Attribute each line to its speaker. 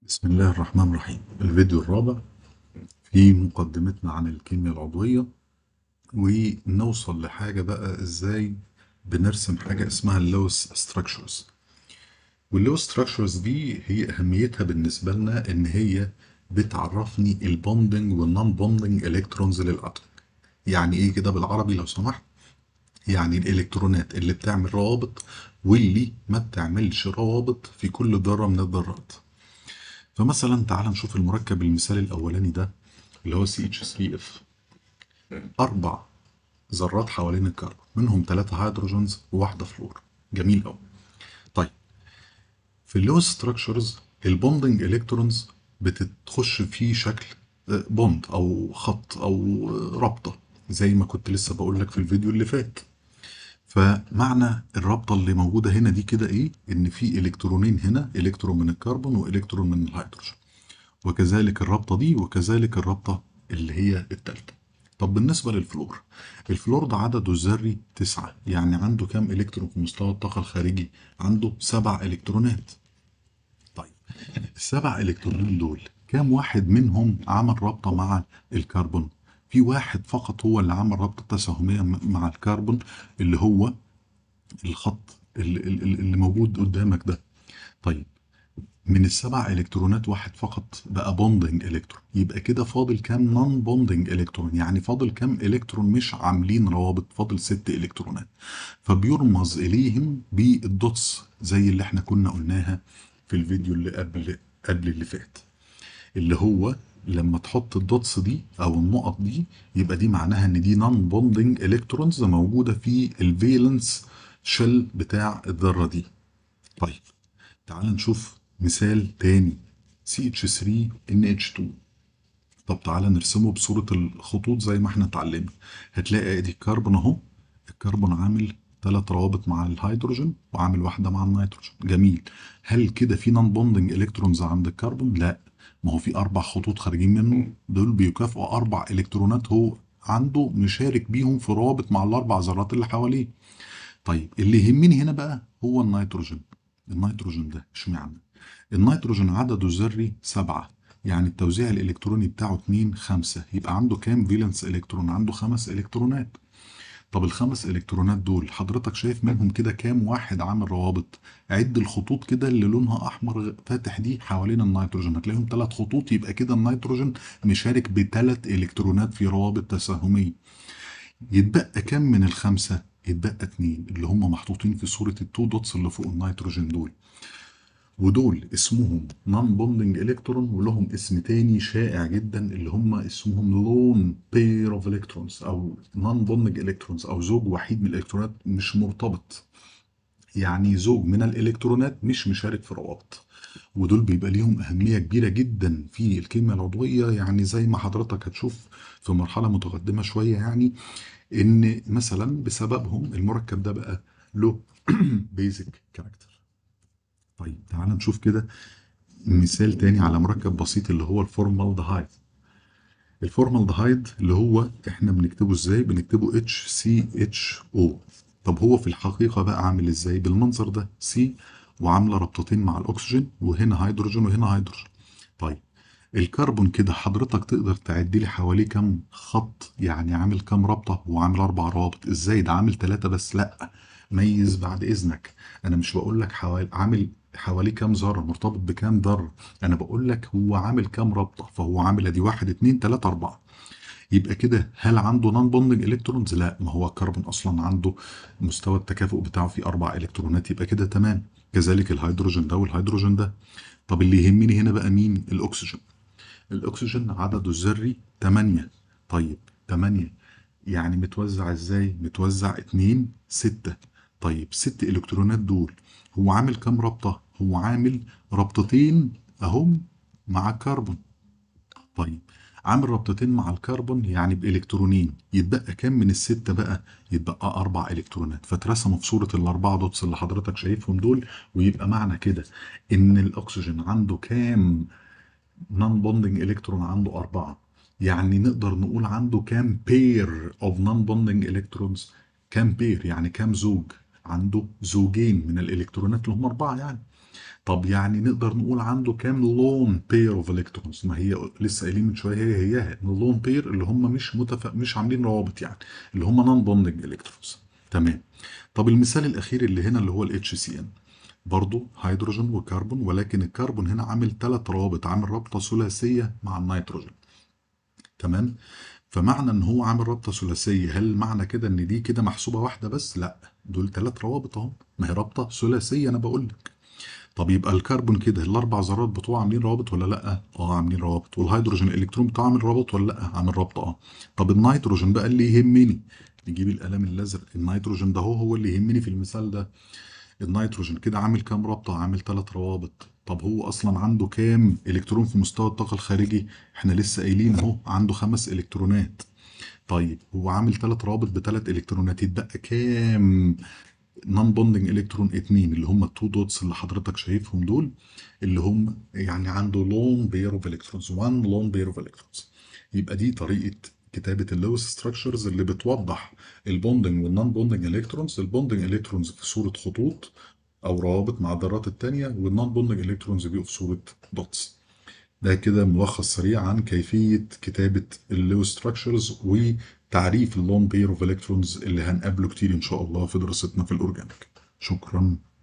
Speaker 1: بسم الله الرحمن الرحيم الفيديو الرابع في مقدمتنا عن الكيمياء العضوية ونوصل لحاجة بقى ازاي بنرسم حاجة اسمها اللوس ستراكشرز واللوس ستراكشرز دي هي اهميتها بالنسبة لنا ان هي بتعرفني البوندنج والنون بوندنج الكترونز للاتوم يعني ايه كده بالعربي لو سمحت يعني الالكترونات اللي بتعمل روابط واللي ما بتعملش روابط في كل ذرة من الذرات فمثلا تعال نشوف المركب المثالي الاولاني ده اللي هو CH3F اربع ذرات حوالين الكربون منهم ثلاثة هيدروجينز وواحدة فلور جميل قوي طيب في اللوس ستراكشرز البوندنج الكترونز بتخش في شكل بوند او خط او رابطة زي ما كنت لسه بقول لك في الفيديو اللي فات فمعنى الرابطة اللي موجودة هنا دي كده ايه ان في الكترونين هنا الكترون من الكربون والكترون من الهيدروجين وكذلك الرابطة دي وكذلك الرابطة اللي هي التالتة طب بالنسبة للفلور الفلور ده عدده الذري تسعة يعني عنده كام الكترون في مستوى الطاقة الخارجي عنده سبع الكترونات طيب السبع الكترونين دول كام واحد منهم عمل رابطة مع الكربون في واحد فقط هو اللي عمل رابطة تساهمية مع الكربون اللي هو الخط اللي, اللي موجود قدامك ده طيب من السبع الكترونات واحد فقط بقى بوندنج الكترون يبقى كده فاضل كام نون بوندنج الكترون يعني فاضل كام الكترون مش عاملين روابط فاضل ست الكترونات فبيرمز اليهم بالدوتس زي اللي احنا كنا قلناها في الفيديو اللي قبل قبل اللي فات اللي هو لما تحط الدوتس دي او النقط دي يبقى دي معناها ان دي نون بوندنج الكترونز موجوده في الفالنس شيل بتاع الذره دي طيب تعال نشوف مثال تاني CH3NH2 طب تعالى نرسمه بصورة الخطوط زي ما احنا اتعلمنا هتلاقي ادي الكربون اهو الكربون عامل ثلاث روابط مع الهيدروجين وعامل واحدة مع النيتروجين جميل هل كده في نون بوندنج الكترونز عند الكربون؟ لا ما هو في اربع خطوط خارجين منه دول بيكافئوا اربع الكترونات هو عنده مشارك بيهم في روابط مع الاربع ذرات اللي حواليه طيب اللي يهمني هنا بقى هو النيتروجين النيتروجين ده اشمعنى النيتروجين عدده الذري سبعة يعني التوزيع الإلكتروني بتاعه 2 5 يبقى عنده كام فالنس إلكترون عنده خمس إلكترونات طب الخمس إلكترونات دول حضرتك شايف منهم كده كام واحد عامل روابط عد الخطوط كده اللي لونها أحمر فاتح دي حوالين النيتروجين هتلاقيهم ثلاث خطوط يبقى كده النيتروجين مشارك بثلاث إلكترونات في روابط تساهمية يتبقى كام من الخمسة يتبقى اتنين اللي هم محطوطين في صورة التو دوتس اللي فوق النيتروجين دول ودول اسمهم نون بوندنج الكترون ولهم اسم تاني شائع جدا اللي هم اسمهم لون بير اوف الكترونز او نون بوندنج الكترونز او زوج وحيد من الالكترونات مش مرتبط يعني زوج من الالكترونات مش مشارك في روابط ودول بيبقى ليهم أهمية كبيرة جدا في الكيمياء العضوية يعني زي ما حضرتك هتشوف في مرحلة متقدمة شوية يعني إن مثلا بسببهم المركب ده بقى له بيزك كاركتر طيب تعال نشوف كده مثال تاني على مركب بسيط اللي هو الفورمالدهايد الفورمالدهايد اللي هو احنا بنكتبه ازاي بنكتبه HCHO طب هو في الحقيقة بقى عامل ازاي بالمنظر ده C وعاملة ربطتين مع الأكسجين وهنا هيدروجين وهنا هيدروجين طيب الكربون كده حضرتك تقدر تعد لي حواليه كام خط يعني عامل كام رابطة وعامل أربع روابط إزاي ده عامل ثلاثة بس لأ ميز بعد إذنك أنا مش بقول لك حوالي عامل حواليه كام ذرة مرتبط بكام ذرة أنا بقول لك هو عامل كام رابطة فهو عامل أدي واحد اتنين تلاتة أربعة يبقى كده هل عنده نون بوندنج الكترونز؟ لا ما هو الكربون اصلا عنده مستوى التكافؤ بتاعه فيه اربع الكترونات يبقى كده تمام كذلك الهيدروجين ده والهيدروجين ده طب اللي يهمني هنا بقى مين؟ الاكسجين الاكسجين عدده الذري 8 طيب 8 يعني متوزع ازاي؟ متوزع 2 6 طيب ست الكترونات دول هو عامل كام رابطه؟ هو عامل رابطتين اهم مع الكربون طيب عامل رابطتين مع الكربون يعني بإلكترونين يتبقى كام من الستة بقى يتبقى أربع إلكترونات فاترسموا في صورة الأربعة دوتس اللي حضرتك شايفهم دول ويبقى معنى كده إن الأكسجين عنده كام نون بوندنج إلكترون عنده أربعة يعني نقدر نقول عنده كام بير اوف نون بوندنج إلكترونز كام بير يعني كام زوج عنده زوجين من الإلكترونات اللي هم أربعة يعني طب يعني نقدر نقول عنده كام لون بير اوف الكترونز ما هي لسه قايلين من شويه هي هي ان اللون بير اللي هم مش متف... مش عاملين روابط يعني اللي هم نون بوندنج الكترونز تمام طب المثال الاخير اللي هنا اللي هو الاتش سي ان برضه هيدروجين وكربون ولكن الكربون هنا عامل ثلاث روابط عامل رابطه ثلاثيه مع النيتروجين تمام فمعنى ان هو عامل رابطه ثلاثيه هل معنى كده ان دي كده محسوبه واحده بس لا دول ثلاث روابط اهو ما هي رابطه ثلاثيه انا بقول لك طب يبقى الكربون كده الاربع ذرات بتوعه عاملين روابط ولا لا اه عاملين روابط والهيدروجين الالكترون بتاعه عامل رابط ولا لا عامل رابطه اه طب النيتروجين بقى اللي يهمني نجيب القلم الازرق النيتروجين ده هو هو اللي يهمني في المثال ده النيتروجين كده عامل كام رابطه عامل ثلاث روابط طب هو اصلا عنده كام الكترون في مستوى الطاقه الخارجي احنا لسه قايلين اهو عنده خمس الكترونات طيب هو عامل ثلاث روابط بثلاث الكترونات يتبقى كام نون بوندنج الكترون 2 اللي هم التو دوتس اللي حضرتك شايفهم دول اللي هم يعني عنده لون بير اوف الكترونز 1 لون بير اوف الكترونز يبقى دي طريقه كتابه اللويس ستراكشرز اللي بتوضح البوندنج والنون بوندنج الكترونز البوندنج الكترونز في صوره خطوط او روابط مع الذرات الثانيه والنون بوندنج الكترونز بيبقوا في صوره دوتس ده كده ملخص سريع عن كيفيه كتابه اللويس ستراكشرز وتعريف اللون بير اوف الكترونز اللي هنقابله كتير ان شاء الله في دراستنا في الاورجانيك شكرا